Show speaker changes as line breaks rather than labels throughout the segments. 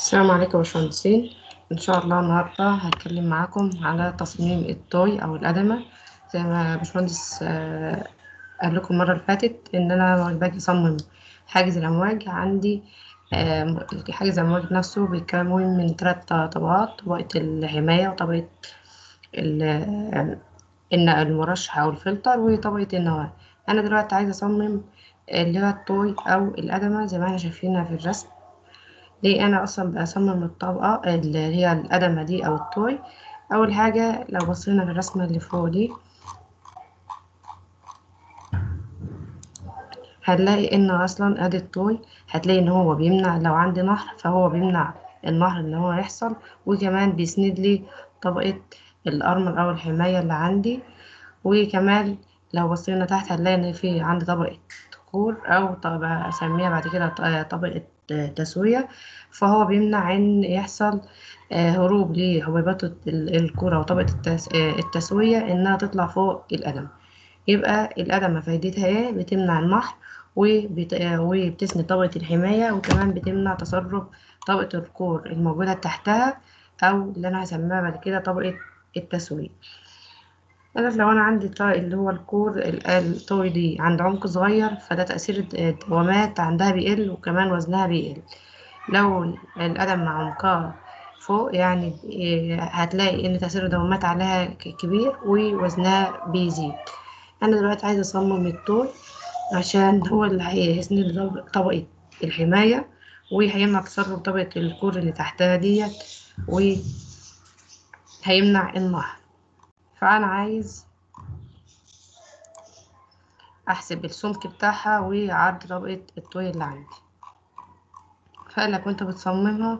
السلام عليكم يا باشمهندسين ان شاء الله النهارده هتكلم معاكم على تصميم التوي او القدمه زي ما باشمهندس آه، قال لكم المره اللي فاتت ان انا لما باجي اصمم حاجز الامواج عندي آه، حاجز الامواج نفسه بيتكون من ثلاث طبقات طبقه الحمايه وطبقه ال- آه، الن- المرشح او الفلتر وطبقه النواه انا دلوقتي عايزه اصمم اللي هو التوي او القدمه زي ما احنا شايفينها في الرسم ليه انا اصلا بصمم الطبقه اللي هي القدمه دي او التوي اول حاجه لو بصينا في الرسمه اللي فوق دي هنلاقي ان اصلا ادي التوي هتلاقي ان هو بيمنع لو عندي نهر فهو بيمنع النهر ان هو يحصل وكمان بيسند لي طبقه الارمل او الحمايه اللي عندي وكمان لو بصينا تحت هنلاقي ان في عندي طبقه كور او طبقه اسميها بعد كده ط- طبقه تسويه فهو بيمنع ان يحصل آه، هروب لحبيبات ال- الكرة وطبقة التس- آه، التسوية إنها تطلع فوق القدم يبقى القدمة فايدتها إيه؟ بتمنع النحر وبت... آه، وبتسند طبقة الحماية وكمان بتمنع تسرب طبقة الكور الموجودة تحتها أو اللي أنا هسميها بعد كده طبقة التسوية أنا لو أنا عندي طا- اللي هو الكور ال- الطوي دي عند عمق صغير فده تأثير الدوامات عندها بيقل وكمان وزنها بيقل لو القدم مع عمقها فوق يعني إيه، هتلاقي ان تأثير الدوامات عليها ك- كبير ووزنها بيزيد انا دلوقتي عايزة اصمم الطول عشان هو اللي هيسند طب- طبقة الحماية وهيمنع تسرب طبقة الكور اللي تحتها ديت وهيمنع النهر فانا عايز احسب السمك بتاعها وعرض طبقة الطوي اللي عندي فقال لك وانت بتصممها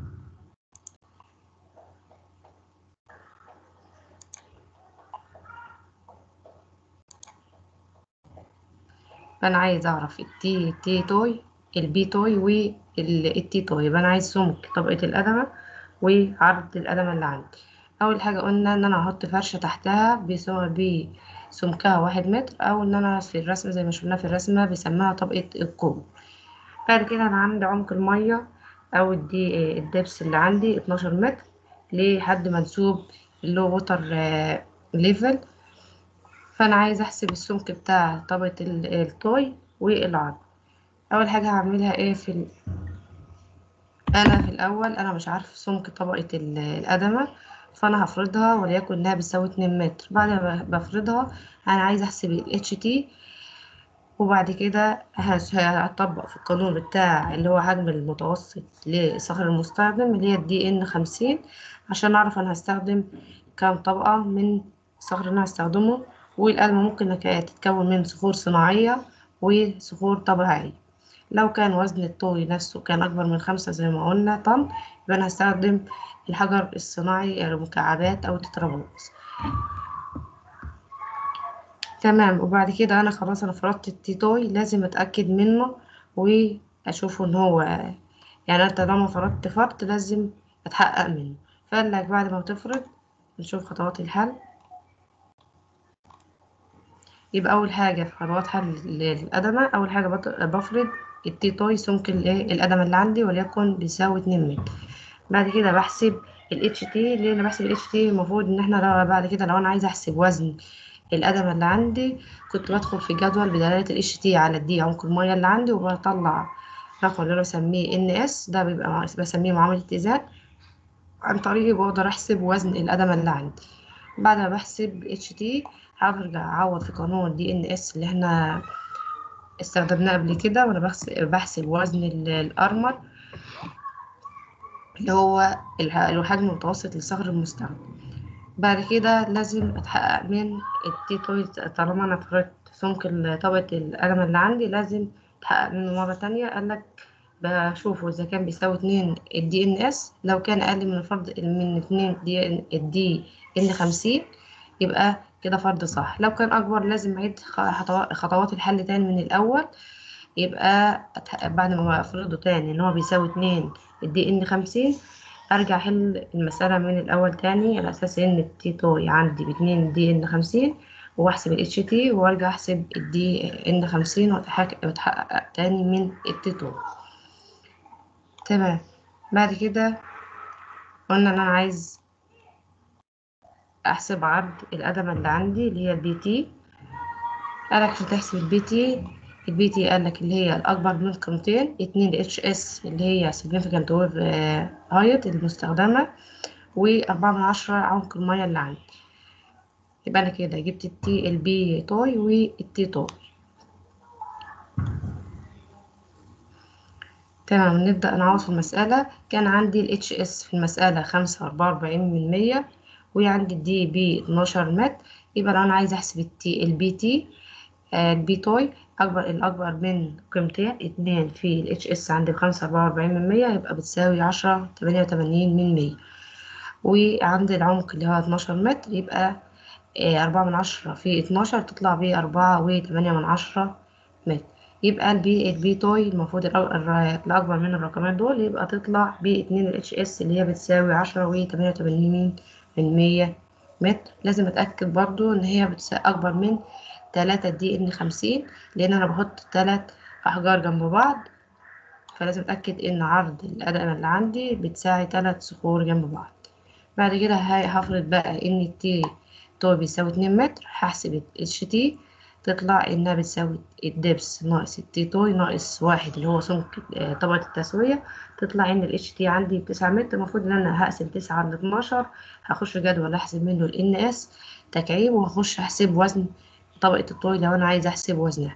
فانا عايز اعرف التي تي توي البي توي والتي توي يبقى انا عايز سمك طبقة القدمة وعرض القدمة اللي عندي اول حاجة قلنا ان انا هحط فرشة تحتها بسو- بسمكها واحد متر او ان انا في الرسمة زي ما شفنا في الرسمة بيسموها طبقة الكوب بعد كده انا عندي عمق المية او الدي الدبس اللي عندي 12 متر لحد منسوب اللي هو ووتر ليفل فانا عايزه احسب السمك بتاع طبقه ال- الطوي والعرض اول حاجه هعملها ايه في ال... انا في الاول انا مش عارفه سمك طبقه ال- القدمه فانا هفرضها وليكن انها بتساوي 2 متر بعد ما بفرضها انا عايزه احسب ال HT وبعد كده هس- هطبق في القانون بتاع اللي هو حجم المتوسط لصخر المستخدم اللي هي الدي ان خمسين عشان اعرف انا هستخدم كام طبقة من الصخر اللي انا هستخدمه والقلمة ممكن إنها تتكون من صخور صناعية وصخور طبيعية لو كان وزن الطوي نفسه كان أكبر من خمسة زي ما قلنا طن يبقى أنا هستخدم الحجر الصناعي المكعبات أو التترابيزات تمام وبعد كده انا خلاص انا فرضت التيتوي لازم اتاكد منه واشوفه ان هو يعني انا طالما فرضت فرض لازم اتحقق منه فقال لك بعد ما بتفرض نشوف خطوات الحل يبقى اول حاجه في خطوات حل القدمه اول حاجه بط- بفرض التيتوي سمك الايه القدمه اللي عندي وليكن بيساوي 2 متر بعد كده بحسب ال HT ليه انا بحسب ال HT المفروض ان احنا لو بعد كده لو انا عايزه احسب وزن القدمة اللي عندي كنت بدخل في جدول بدلالة ال HT على الدي عمق المية اللي عندي وبطلع رقم اللي انا بسميه NS ده بيبقى مع- بسميه معاملة اتزان عن طريقه بقدر احسب وزن القدمة اللي عندي بعد ما بحسب HT هرجع اعوض في قانون دي ان اس اللي احنا استخدمناه قبل كده وانا بحسب, بحسب وزن ال- الارمر اللي هو الح- الحجم المتوسط للصخر المستخدم بعد كده لازم اتحقق من التي توي طالما انا فرضت سمك ال- طبقة القلم اللي عندي لازم اتحقق منه مرة تانية قالك بشوفه اذا كان بيساوي اتنين الدي ان اس لو كان اقل من الفرض من اتنين دي الدي ان خمسين يبقى كده فرض صح لو كان اكبر لازم اعيد خ- خطوا- خطوات الحل تاني من الاول يبقى أتح- بعد ما افرضه تاني ان هو بيساوي اتنين الدي ان خمسين ارجع احل المسألة من الاول تاني على اساس ان التي توي عندي باتنين دي ان خمسين واحسب الاتش تي وارجع احسب الدي ان خمسين واتحقق واتحقق تاني من التي توي تمام بعد كده قلنا ان انا عايز احسب عرض القدمة اللي عندي اللي هي البي تي قالك عشان تحسب البي تي البي تي قالك اللي هي الأكبر من قيمتين اتنين اتش اس اللي هي significant wave height المستخدمة وأربعة من عشرة عمق المية اللي عندي يبقى أنا كده جبت التي البي توي والتي توي تمام نبدأ نعوض في المسألة كان عندي ال HS في المسألة خمسة وأربعة وأربعين من مية وعندي الدي بي اتناشر متر يبقى لو أنا عايزة أحسب التي البي تي البي توي أكبر الأكبر من قيمتين اتنين في ال HS عندي بخمسة أربعة وأربعين من مية يبقى بتساوي عشرة تمانية وتمانين من مية وعندي العمق اللي هو اتناشر متر يبقى أربعة من عشرة في اتناشر تطلع بيه أربعة وتمانية من عشرة متر يبقى البي البي توي المفروض الأكبر من الرقمين دول يبقى تطلع باتنين ال اتش اس اللي هي بتساوي عشرة وتمانية وتمانين من مية متر لازم أتأكد برضو إن هي بتساوي أكبر من تلاتة دي إن خمسين لأن أنا بحط تلات أحجار جنب بعض فلازم أتأكد إن عرض القدم اللي عندي بتساوي تلات صخور جنب بعض بعد كده هفرض بقى إن التي توي بيساوي اتنين متر هحسب ال اتش تي تطلع إنها بتساوي الدبس ناقص التي توي ناقص واحد اللي هو سمك طبقة التسوية تطلع إن ال اتش تي عندي بتسعة متر المفروض إن أنا هقسم تسعة على اتناشر هخش جدول أحسب منه ال إن إس تكعيب وهخش أحسب وزن طبقة الطوي لو أنا عايز أحسب وزنها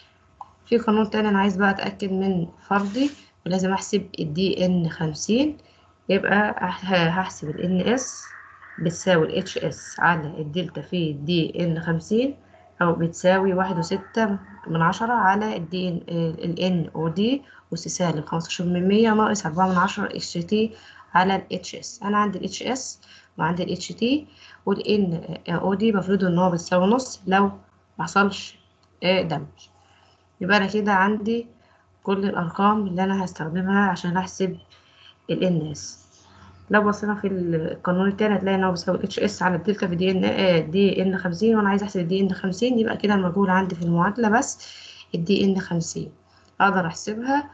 في قانون تاني أنا عايز بقى أتأكد من فرضي ولازم أحسب الدي إن خمسين يبقى هحسب ال إن إس بتساوي ال اتش إس على الدلتا في الدي إن خمسين أو بتساوي واحد وستة من عشرة على الدي ال إن أو دي أس سالب خمستاشر من مية ناقص أربعة من عشرة اتش تي على ال اتش إس أنا عندي ال اتش إس وعندي ال اتش تي وال إن أو دي بفرض إن هو بتساوي نص لو محصلش دمج يبقى أنا كده عندي كل الأرقام اللي أنا هستخدمها عشان أحسب ال إن إس لو بصينا في القانون التاني هتلاقي ان هو بيساوي اتش اس على الدلتا في دي ان دي ان خمسين وانا عايزه احسب الدي ان خمسين يبقى كده المجهول عندي في المعادله بس الدي ان خمسين اقدر احسبها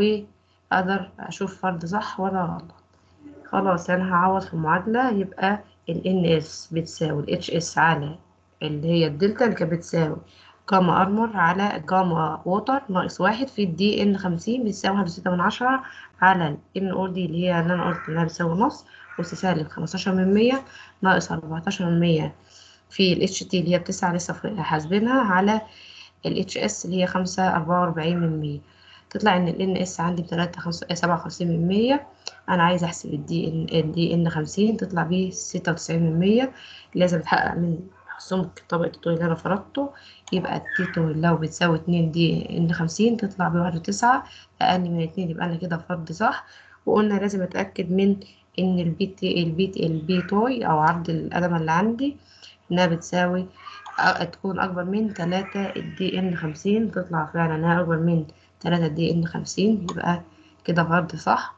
واقدر اشوف فرض صح ولا غلط خلاص انا هعوض في المعادله يبقى ال ان اس بتساوي الاتش اس على اللي هي الدلتا اللي كانت بتساوي جاما ارمر على جاما ووتر ناقص واحد في الدي ان خمسين بتساوي واحد وستة من عشرة على الان اور دي اللي هي اللي انا قلت انها بتساوي نص أس سالب خمستاشر من مية ناقص أربعتاشر من مية في ال اتش تي اللي هي بتسعة لسه حاسبينها على ال اتش اس اللي هي خمسة أربعة وأربعين من مية تطلع ان ال ان اس عندي بتلاتة خمسة سبعة وخمسين من مية انا عايزة احسب الدي ان الدي ان خمسين تطلع بيه ستة وتسعين من مية لازم اتحقق من سمك طبقة الطول اللي أنا فرضته يبقى التيتو لو بتساوي اتنين دي إن خمسين تطلع بواحد وتسعة أقل من اتنين يبقى أنا كده فرض صح وقلنا لازم أتأكد من إن البيت البيت البيتوي أو عرض القدمة اللي عندي إنها بتساوي تكون أكبر من تلاتة الدي إن خمسين تطلع فعلا إنها أكبر من تلاتة دي إن خمسين يبقى كده فرض صح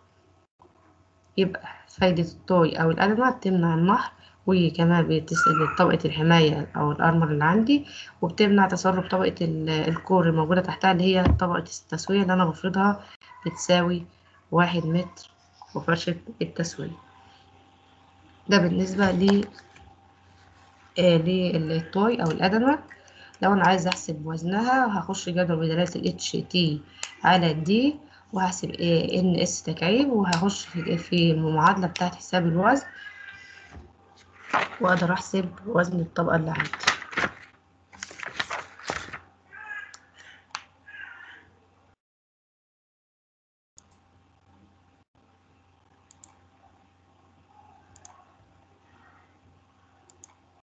يبقى فايدة الطوي أو القدمة بتمنع النهر وكمان بتسأل طبقة الحماية أو الأرمر اللي عندي وبتمنع تسرب طبقة الكور الموجودة تحتها اللي هي طبقة التسوية اللي أنا بفرضها بتساوي واحد متر وفرشة التسوية ده بالنسبة ل للطوي أو القدمة لو أنا عايزة أحسب وزنها هخش جدول بدلالة ال HT على D وهحسب ان اس تكعيب وهخش في المعادلة بتاعت حساب الوزن واقدر احسب وزن الطبقة اللي عندي